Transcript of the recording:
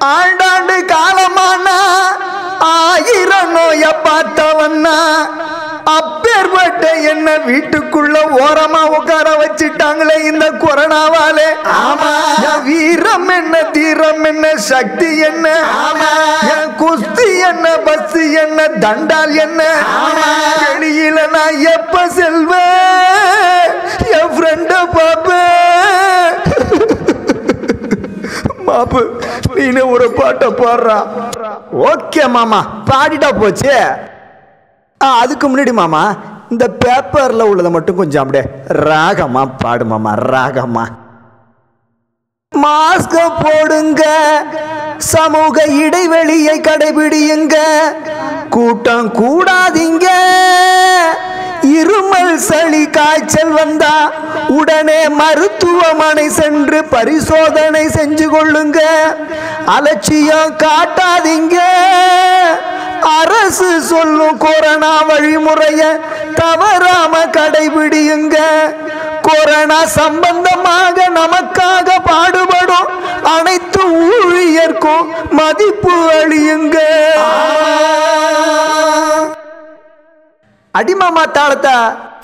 ஆண்டாண்டு காலமானா ஆயிரம் நோய பார்த்தவன்னா அப்பேற்பட்ட என்ன வீட்டுக்குள்ள ஓரமா உட்கார வச்சிட்டாங்களே இந்த கொரோனாவாலே ஆமா. என் வீரம் என்ன தீரம் என்ன சக்தி என்ன ஆமா. என் குஸ்தி என்ன பஸ் என்ன தண்டால் என்ன ஆமா. வெளியில நான் எப்ப செல்வேன் என் ஃப்ரெண்ட பாப்பேன் மாப்பு நீனே ஒரு பாட்டை பாடுறா ஓகே மாமா பாடிட்டா போச்சு ஆ அதுக்கு முன்னாடி மாமா இந்த பேப்பர்ல உள்ளதை மட்டும் கொஞ்சம் அப்படியே ராகமா பாடு மாமா ராகமா மாஸ்க போடுங்க சமூக இடைவெளியை கடைபிடியுங்க கூட்டம் கூடாதீங்க இருமல் சளி காய்ச்சல் வந்தா உடனே மருத்துவமனை சென்று பரிசோதனை செஞ்சு கொள்ளுங்க அலட்சியம் காட்டாதீங்க அரசு சொல்லும் கொரோனா வழிமுறைய தவறாம கடைபிடியுங்க கொரோனா சம்பந்தமாக நமக்காக பாடுபடும் அனைத்து ஊழியர்க்கும் மதிப்பு அளியுங்க அடிமாமா தாளத்தை